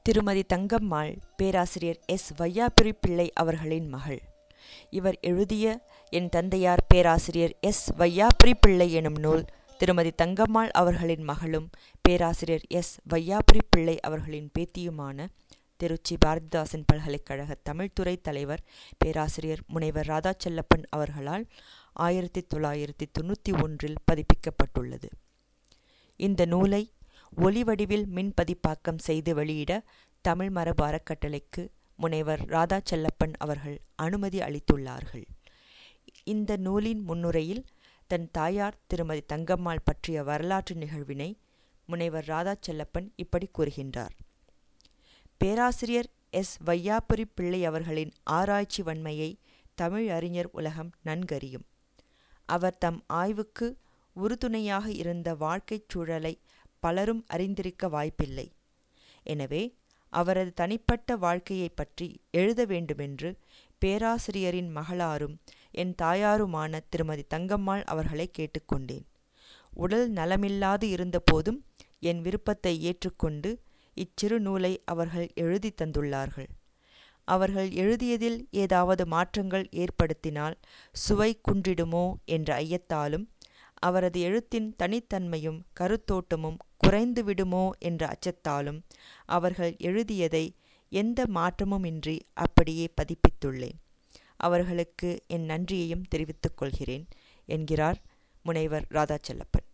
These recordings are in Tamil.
திருமதி தங்கம்மாள் பேராசிரியர் எஸ் வையாபுரி பிள்ளை அவர்களின் மகள் இவர் எழுதிய என் தந்தையார் பேராசிரியர் எஸ் வையாபுரி பிள்ளை எனும் நூல் திருமதி தங்கம்மாள் அவர்களின் மகளும் பேராசிரியர் எஸ் வையாபுரி பிள்ளை அவர்களின் பேத்தியுமான திருச்சி பாரதிதாசன் பல்கலைக்கழக தமிழ்துறை தலைவர் பேராசிரியர் முனைவர் ராதாச்செல்லப்பன் அவர்களால் ஆயிரத்தி தொள்ளாயிரத்தி தொண்ணூற்றி ஒன்றில் பதிப்பிக்கப்பட்டுள்ளது இந்த நூலை ஒலி வடிவில் மின்பதிப்பாக்கம் செய்து வெளியிட தமிழ் மரபு அறக்கட்டளைக்கு முனைவர் ராதா செல்லப்பன் அவர்கள் அனுமதி அளித்துள்ளார்கள் இந்த நூலின் முன்னுரையில் தன் தாயார் திருமதி தங்கம்மாள் பற்றிய வரலாற்று நிகழ்வினை முனைவர் ராதா செல்லப்பன் இப்படி கூறுகின்றார் பேராசிரியர் எஸ் வையாபுரி பிள்ளை அவர்களின் ஆராய்ச்சி வன்மையை தமிழ் அறிஞர் உலகம் நன்கறியும் அவர் தம் ஆய்வுக்கு உறுதுணையாக இருந்த வாழ்க்கைச் சூழலை பலரும் அறிந்திருக்க வாய்ப்பில்லை எனவே அவரது தனிப்பட்ட வாழ்க்கையை பற்றி எழுத வேண்டுமென்று பேராசிரியரின் மகளாரும் என் தாயாருமான திருமதி தங்கம்மாள் அவர்களை கேட்டுக்கொண்டேன் உடல் நலமில்லாது இருந்தபோதும் என் விருப்பத்தை ஏற்றுக்கொண்டு இச்சிறு நூலை அவர்கள் எழுதி தந்துள்ளார்கள் அவர்கள் எழுதியதில் ஏதாவது மாற்றங்கள் ஏற்படுத்தினால் சுவை குன்றிடுமோ என்ற ஐயத்தாலும் அவரது எழுத்தின் தனித்தன்மையும் கருத்தோட்டமும் குறைந்து விடுமோ என்ற அச்சத்தாலும் அவர்கள் எழுதியதை எந்த மாற்றமுமின்றி அப்படியே பதிப்பித்துள்ளேன் அவர்களுக்கு என் நன்றியையும் தெரிவித்துக் கொள்கிறேன் என்கிறார் முனைவர் ராதாச்செல்லப்பன்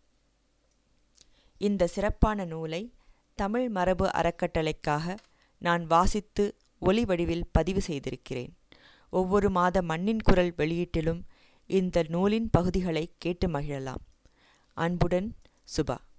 இந்த சிறப்பான நூலை தமிழ் மரபு அறக்கட்டளைக்காக நான் வாசித்து ஒலி வடிவில் பதிவு செய்திருக்கிறேன் ஒவ்வொரு மாத மண்ணின் குரல் வெளியீட்டிலும் இந்த நூலின் பகுதிகளை கேட்டு மகிழலாம் அன்புடன் சுபா